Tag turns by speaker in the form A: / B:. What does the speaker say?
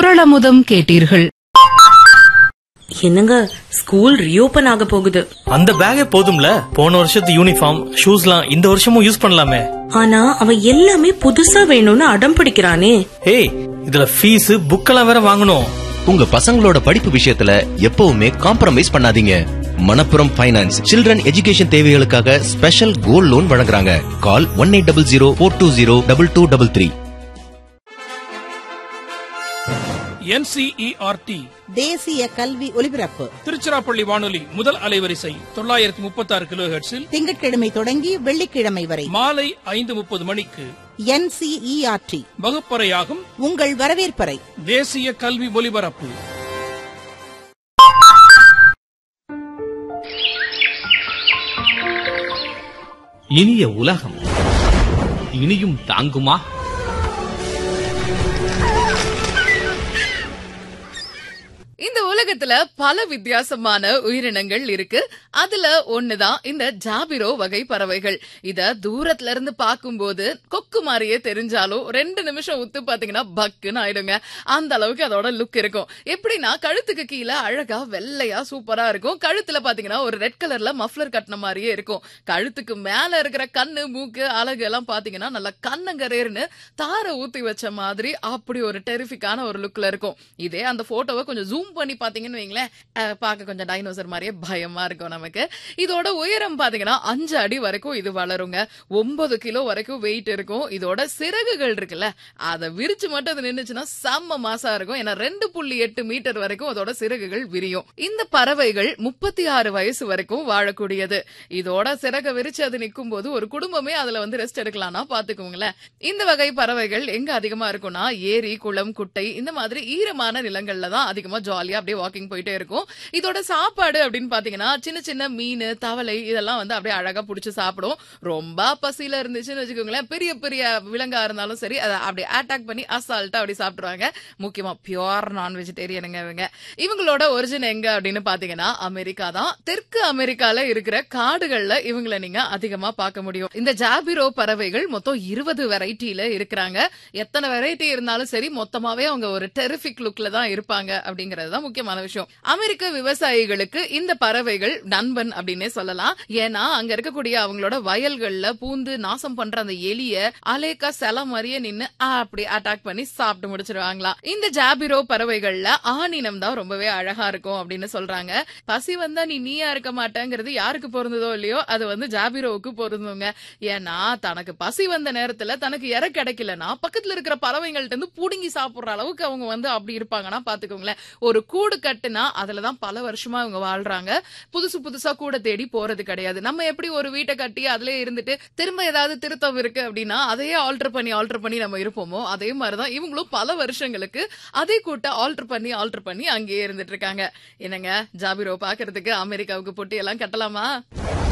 A: குரலமுதம் கேட்டீர்கள்
B: என்னங்க school reopen ஆக போகுது
C: அந்த பேக்கே போதும்ல போன வருஷத்து யூனிஃபார்ம் ஷூஸ்லாம் இந்த வருஷமும் யூஸ் பண்ணலாமே
B: ஆனா அவன் எல்லாமே புதுசா வேணும்னு அடம் பிடிக்கிறானே
C: ஏய் இதுல ஃபீஸ் புக்கெல்லாம் வேற வாங்கணும்
D: உங்க பசங்களோட படிப்பு விஷயத்துல எப்பவுமே காம்ப்ரமைஸ் பண்ணாதீங்க மணப்புரம் ஃபைனான்ஸ் சில்ட்ரன் எஜுகேஷன் தேவைகளுக்காக ஸ்பெஷல் கோல்ட் லோன் வழங்குறாங்க call one eight double zero four two zero double two double three
E: NCERT
F: தேசிய கல்வி ஒலிபரப்பு
E: திருச்சிராப்பள்ளி வானொலி முதல் அலைவரிசை தொள்ளாயிரத்தி முப்பத்தி ஆறு கிலோ ஹெர்ட்ஸில்
F: திங்கட்கிழமை தொடங்கி வெள்ளிக்கிழமை வரை
E: மாலை ஐந்து முப்பது மணிக்கு
F: என்சிஇஆர்டி
E: வகுப்பறையாகும்
F: உங்கள் வரவேற்பறை
E: தேசிய கல்வி ஒலிபரப்பு
G: இனிய உலகம் இனியும் தாங்குமா
H: இந்த உலகத்துல பல வித்தியாசமான உயிரினங்கள் இருக்கு அதுல ஒண்ணுதான் இந்த ஜாபிரோ வகை பறவைகள் இத தூரத்துல இருந்து பார்க்கும்போது கொக்கு மாதிரியே தெரிஞ்சாலும் ரெண்டு நிமிஷம் உத்து பாத்தீங்கன்னா பக்குன்னு ஆயிடுங்க அந்த அளவுக்கு அதோட லுக் இருக்கும் எப்படின்னா கழுத்துக்கு கீழே அழகா வெள்ளையா சூப்பரா இருக்கும் கழுத்துல பாத்தீங்கன்னா ஒரு ரெட் கலர்ல மஃப்ளர் கட்டின மாதிரியே இருக்கும் கழுத்துக்கு மேல இருக்கிற கண்ணு மூக்கு அழகு எல்லாம் பாத்தீங்கன்னா நல்லா கண்ணங்கரேர்னு தார ஊத்தி வச்ச மாதிரி அப்படி ஒரு டெரிஃபிக்கான ஒரு லுக்ல இருக்கும் இதே அந்த போட்டோவை கொஞ்சம் ஜூம் பண்ணி பாத்தீங்கன்னு வைங்களேன் அஹ், பார்க்க கொஞ்சம் டைனோசர் மாதிரியே பயமா இருக்கும் நமக்கு இதோட உயரம் பாத்தீங்கன்னா அஞ்சு அடி வரைக்கும் இது வளருங்க ஒன்பது கிலோ வரைக்கும் வெயிட் இருக்கும் இதோட சிறகுகள் இருக்குல்ல அதை விரிச்சு மட்டும் அது நின்னுச்சுன்னா செம்ம மாசா இருக்கும் ஏன்னா ரெண்டு புள்ளி எட்டு மீட்டர் வரைக்கும் அதோட சிறகுகள் விரியும் இந்த பறவைகள் முப்பத்தி ஆறு வயசு வரைக்கும் வாழக்கூடியது இதோட சிறக விரிச்சு அது நிக்கும் போது ஒரு குடும்பமே அதுல வந்து ரெஸ்ட் எடுக்கலாம்னா பாத்துக்கோங்களேன் இந்த வகை பறவைகள் எங்க அதிகமா இருக்கும்னா ஏரி குளம் குட்டை இந்த மாதிரி ஈரமான நிலங்கள்ல தான் அதிகமா ஜாலியா அப்படியே வாக்கிங் போயிட்டே இருக்கும் இதோட சாப்பாடு அப்படின்னு பாத்தீங்கன்னா சின்ன சின்ன மீன் தவளை இதெல்லாம் வந்து அப்படியே அழகா புடிச்சு சாப்பிடும் ரொம்ப பசியில இருந்துச்சுன்னு வச்சுக்கோங்களேன் பெரிய பெரிய விலங்கா இருந்தாலும் சரி அதை அப்படியே அட்டாக் பண்ணி அசால்ட்டா அப்படி சாப்பிடுவாங்க முக்கியமா பியோர் நான் வெஜிடேரியனுங்க இவங்க இவங்களோட ஒரிஜின் எங்க அப்படின்னு பாத்தீங்கன்னா அமெரிக்கா தான் தெற்கு அமெரிக்கால இருக்கிற காடுகள்ல இவங்கள நீங்க அதிகமா பார்க்க முடியும் இந்த ஜாபிரோ பறவைகள் மொத்தம் இருபது வெரைட்டில இருக்கிறாங்க எத்தனை வெரைட்டி இருந்தாலும் சரி மொத்தமாவே அவங்க ஒரு டெரிஃபிக் லுக்ல தான் இருப்பாங்க அப்படிங்கறது தான் முக்கியமான விஷயம் அமெரிக்க விவசாயிகளுக்கு இந்த பறவைகள் நண்பன் அப்படின்னே சொல்லலாம் ஏன்னா அங்க இருக்கக்கூடிய அவங்களோட வயல்கள்ல பூந்து நாசம் பண்ற அந்த எலிய அலேக்கா செல மாதிரியே நின்னு ஆ, அப்படி அட்டாக் பண்ணி சாப்பிட்டு முடிச்சிருவாங்களாம் இந்த ஜாபிரோ பறவைகள்ல ஆணினம் தான் ரொம்பவே அழகா இருக்கும் அப்படின்னு சொல்றாங்க பசி வந்தா நீ நீயா இருக்க மாட்டேங்கிறது யாருக்கு பொருந்ததோ இல்லையோ அது வந்து ஜாபிரோவுக்கு பொருந்துங்க ஏன்னா தனக்கு பசி வந்த நேரத்துல தனக்கு இற கிடைக்கலன்னா பக்கத்துல இருக்கிற பறவைங்கள்ட்ட இருந்து புடுங்கி சாப்பிடுற அளவுக்கு அவங்க வந்து அப்படி இருப்பாங்கன்னா பாத்துக்கோங்களேன் ஒரு கூடு கட்டுனா அதுலதான் பல வருஷமா இவங்க வாழ்றாங்க புதுசு புதுசா கூட தேடி போறது கிடையாது நம்ம எப்படி ஒரு வீட்டை கட்டி அதுலயே இருந்துட்டு திரும்ப ஏதாவது திருத்தம் இருக்கு அப்படின்னா அதையே ஆல்டர் பண்ணி ஆல்டர் பண்ணி நம்ம இருப்போமோ அதே மாதிரிதான் இவங்களும் பல வருஷங்களுக்கு அதே கூட்ட ஆல்டர் பண்ணி ஆல்டர் பண்ணி அங்கேயே இருந்துட்டு இருக்காங்க என்னங்க ஜாபிரோ பாக்குறதுக்கு அமெரிக்காவுக்கு பொட்டி எல்லாம் கட்டலாமா